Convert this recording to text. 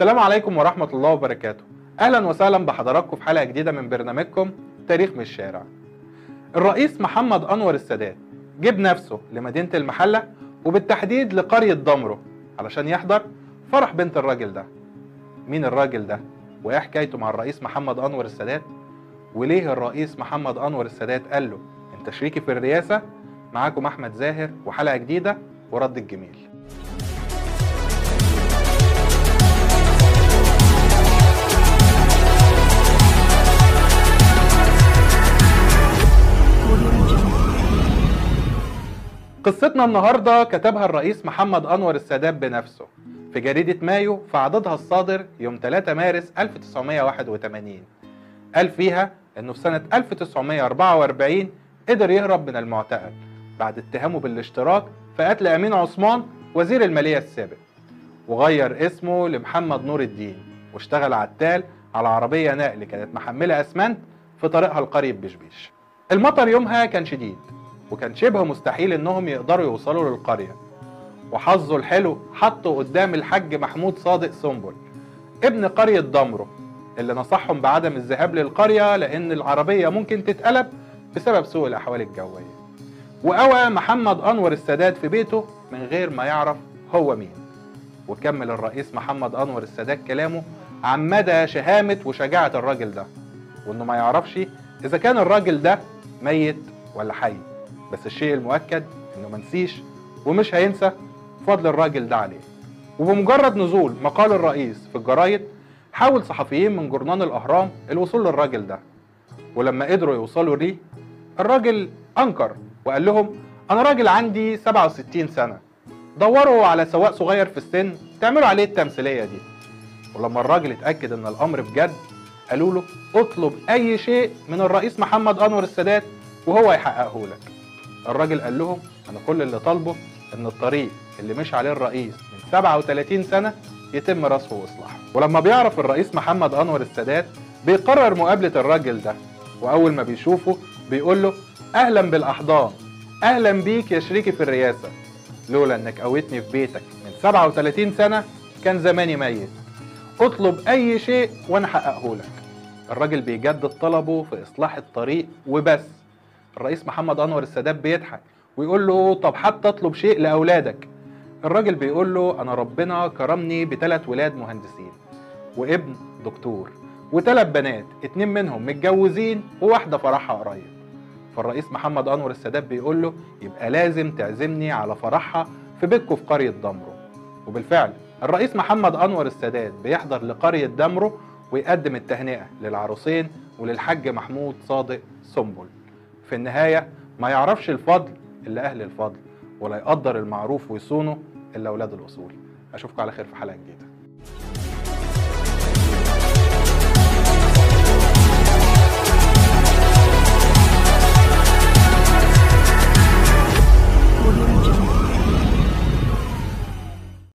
السلام عليكم ورحمة الله وبركاته أهلا وسهلا بحضراتكم في حلقة جديدة من برنامجكم تاريخ من الشارع الرئيس محمد أنور السادات جيب نفسه لمدينة المحلة وبالتحديد لقرية دمره علشان يحضر فرح بنت الراجل ده مين الراجل ده وايه حكايته مع الرئيس محمد أنور السادات وليه الرئيس محمد أنور السادات قال له انت شريكي في الرئاسة معاكم أحمد زاهر وحلقة جديدة ورد الجميل قصتنا النهاردة كتبها الرئيس محمد أنور السادات بنفسه في جريدة مايو في عددها الصادر يوم 3 مارس 1981 قال فيها أنه في سنة 1944 قدر يهرب من المعتقل بعد اتهامه بالاشتراك في قتل أمين عثمان وزير المالية السابق وغير اسمه لمحمد نور الدين واشتغل عتال على عربية نقل كانت محملة أسمنت في طريقها لقرية بشبيش المطر يومها كان شديد وكان شبه مستحيل انهم يقدروا يوصلوا للقرية وحظه الحلو حطه قدام الحاج محمود صادق سنبل ابن قرية دمره اللي نصحهم بعدم الذهاب للقرية لأن العربية ممكن تتقلب بسبب سوء الأحوال الجوية وقوى محمد أنور السادات في بيته من غير ما يعرف هو مين وكمل الرئيس محمد أنور السادات كلامه عن مدى شهامة وشجاعة الراجل ده وإنه ما يعرفش إذا كان الراجل ده ميت ولا حي بس الشيء المؤكد إنه منسيش ومش هينسى فضل الراجل ده عليه وبمجرد نزول مقال الرئيس في الجرايد حاول صحفيين من جورنال الأهرام الوصول للراجل ده ولما قدروا يوصلوا ليه الراجل أنكر وقال لهم أنا راجل عندي 67 سنة دوروا على سواق صغير في السن تعملوا عليه التمثيلية دي ولما الراجل اتأكد إن الأمر بجد قالوا له اطلب أي شيء من الرئيس محمد أنور السادات وهو يحققه لك الراجل قال لهم أنا كل اللي طالبه إن الطريق اللي مشي عليه الرئيس من 37 سنة يتم رصفه وإصلاحه ولما بيعرف الرئيس محمد أنور السادات بيقرر مقابلة الراجل ده وأول ما بيشوفه بيقول له أهلا بالأحضان أهلا بيك يا شريكي في الرئاسة لولا إنك قويتني في بيتك من 37 سنة كان زماني ميت اطلب أي شيء وأنا أحققه لك الراجل بيجدد طلبه في إصلاح الطريق وبس الرئيس محمد أنور السادات بيضحك ويقول له طب حتى اطلب شيء لأولادك الراجل بيقول له أنا ربنا كرمني بثلاث ولاد مهندسين وابن دكتور وثلاث بنات اتنين منهم متجوزين وواحدة فرحها قريب فالرئيس محمد أنور السادات بيقول له يبقى لازم تعزمني على فرحها في بيتكم في قرية دمره وبالفعل الرئيس محمد أنور السادات بيحضر لقرية دمره ويقدم التهنئة للعروسين وللحاج محمود صادق سنبل في النهاية ما يعرفش الفضل إلا أهل الفضل ولا يقدر المعروف ويصونه إلا أولاد الأصول أشوفكم على خير في حلقة جديدة